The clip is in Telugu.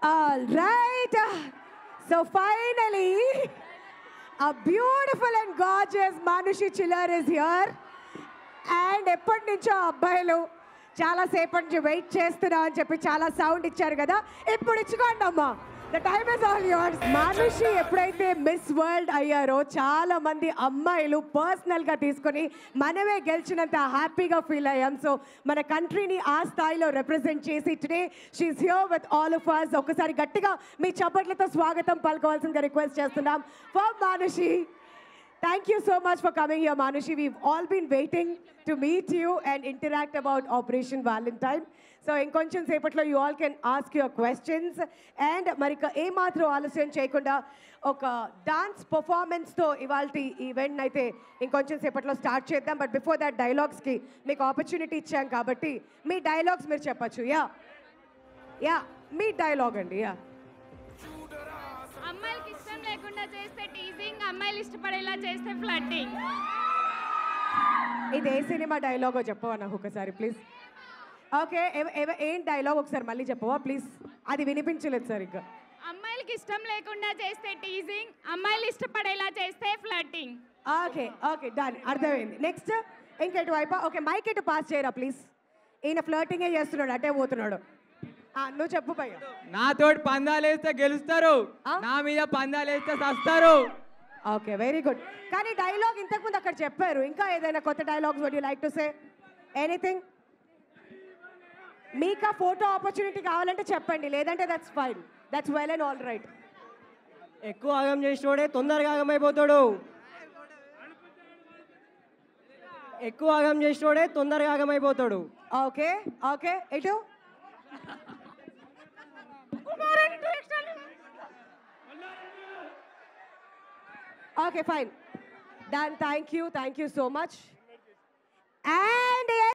All right. So finally, a beautiful and gorgeous Manushi Chiller is here. And ఎప్పటి నుంచో అబ్బాయిలు చాలా సేపటి నుంచి వెయిట్ చేస్తున్నా అని చెప్పి చాలా సౌండ్ ఇచ్చారు కదా ఇప్పుడు ఇచ్చుకోండి అమ్మా the time is all yours Manushi ఎప్పుడైతే మిస్ వరల్డ్ అయ్యారో చాలా మంది అమ్మాయిలు పర్సనల్ గా తీసుకొని మనమే గెలిచినంత హ్యాపీగా ఫీల్ అయ్యాం సో మన కంట్రీని ఆ స్థాయిలో రిప్రజెంట్ చేసి today she's here with all of us ఒకసారి గట్టిగా మీ చప్పట్లతో స్వాగతం పలుకోవాల్సిందిగా రిక్వెస్ట్ చేస్తున్నాం for Manushi Thank you so much for coming here, Manushi. We've all been waiting to meet you and interact about Operation Valentine. So ఇంకొంచెం సేపట్లో you all can ask your questions and మరి ఇక ఏమాత్రం ఆలస్యం చేయకుండా ఒక డాన్స్ పర్ఫార్మెన్స్తో ఇవాళ ఈవెంట్ అయితే ఇంకొంచెం సేపట్లో స్టార్ట్ చేద్దాం బట్ బిఫోర్ దట్ డైలాగ్స్కి మీకు ఆపర్చునిటీ ఇచ్చాం కాబట్టి మీ డైలాగ్స్ మీరు చెప్పచ్చు యా యా మీ డైలాగ్ అండి యా అమ్మాయిలకి ఇష్టం లేకుండా చేస్తే టీజింగ్ అమ్మాయిలు ఇష్టపడేలా చేస్తే ఫ్లడ్డింగ్ ఇది ఏ సినిమా డైలాగో చెప్పవా నాకు ఒకసారి ప్లీజ్ ఓకే ఏం డైలాగ్ ఒకసారి మళ్ళీ చెప్పవా ప్లీజ్ అది వినిపించలేదు సార్ ఇంకా అమ్మాయిలకి ఇష్టం లేకుండా చేస్తే టీజింగ్ అమ్మాయిలు ఇష్టపడేలా చేస్తే ఫ్లడ్డింగ్ ఓకే ఓకే డన్ అర్థమైంది నెక్స్ట్ ఇంకెటు వైపు ఓకే మైక్ ఎటు పాస్ చేయరా ప్లీజ్ ఈయన ఫ్లర్టింగే చేస్తున్నాడు అటే పోతున్నాడు ఆ, నువ్వు చెప్పు భయ్య నాతోటి పందాలేస్తే గెలుస్తారు ఆ? నా మీద పందాలేస్తే సస్తారు ఓకే వెరీ గుడ్ కానీ డైలాగ్ ఇంతకుముందు అక్కడ చెప్పారు ఇంకా ఏదైనా కొత్త dialogues what you like to say anything మీకు ఆ ఫోటో ఆపర్చునిటీ కావాలంటే చెప్పండి లేదంటే that's fine that's well and all right ఎక్కువ ఆగం చేసినోడే తొందరగా ఆగమైపోతాడు ఎక్కువ ఆగం చేసినోడే తొందరగా ఆగమైపోతాడు ఓకే ఓకే ఎటు okay fine done thank you thank you so much